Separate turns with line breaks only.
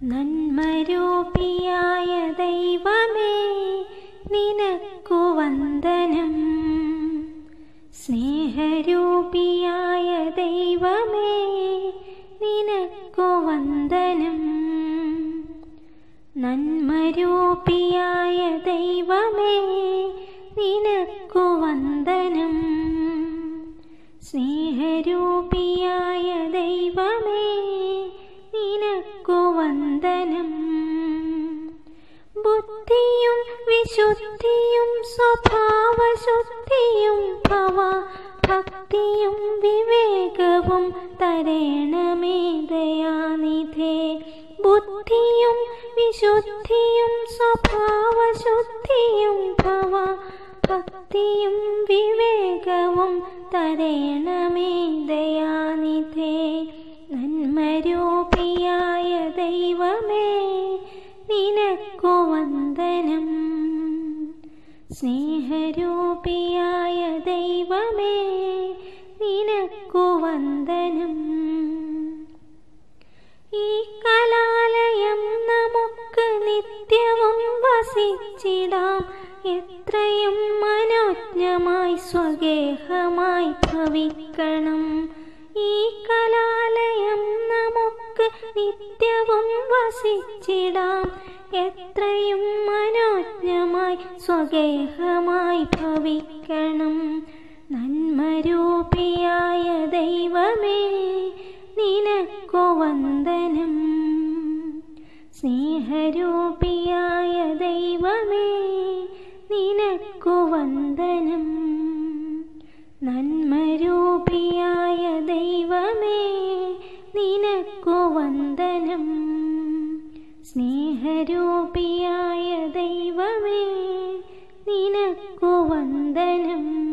നന്മരൂപിയായ ദൈവമേ നിനക്കു വന്ദനം സ്നേഹരൂപിയായ ദൈവമേ നിനക്കു വന്ദനം നന്മരൂപിയായ ദൈവമേ നിനക്കു വന്ദനം സ്നേഹരൂപിയായ ദൈവമേ നിനക്കു വന്ദനം ബുദ്ധിയും വിശുദ്ധിയും സ്വഭാവശുദ്ധിയും ഭവ ഭക്തിയും വിവേകവും തരേണമേ ദയാനിധേ ബുദ്ധിയും വിശുദ്ധിയും സ്വഭാവശുദ്ധിയും ഭവ ഭക്തിയും വിവേകവും തരേണമേ ദയാനിധേ നന്മരൂപിയായ ദൈവമേ നിനക്കു വന്ദനം സ്നേഹരൂപിയായ ദൈവമേ നിനക്കു വന്ദനം ഈ കലാലയം നമുക്ക് നിത്യവും വസിച്ചിടാം എത്രയും മനോജ്ഞമായി സ്വഗേഹമായി ഭവിക്കണം ഈ കലാലയം നമുക്ക് നിത്യവും വസിച്ചിടാം എത്രയും മനോജ്ഞമായി സ്വഗേഹമായി ഭവിക്കണം നന്മരൂപിയായ ദൈവമേ നിനക്കു വന്ദനം സ്നേഹരൂപിയായ ദൈവമേ നിനക്കു വന്ദനം നന്മരൂപിയായ ദൈവമേ നിനക്കു വന്ദനം സ്നേഹരൂപിയായ ദൈവമേ നിനക്കു വന്ദനം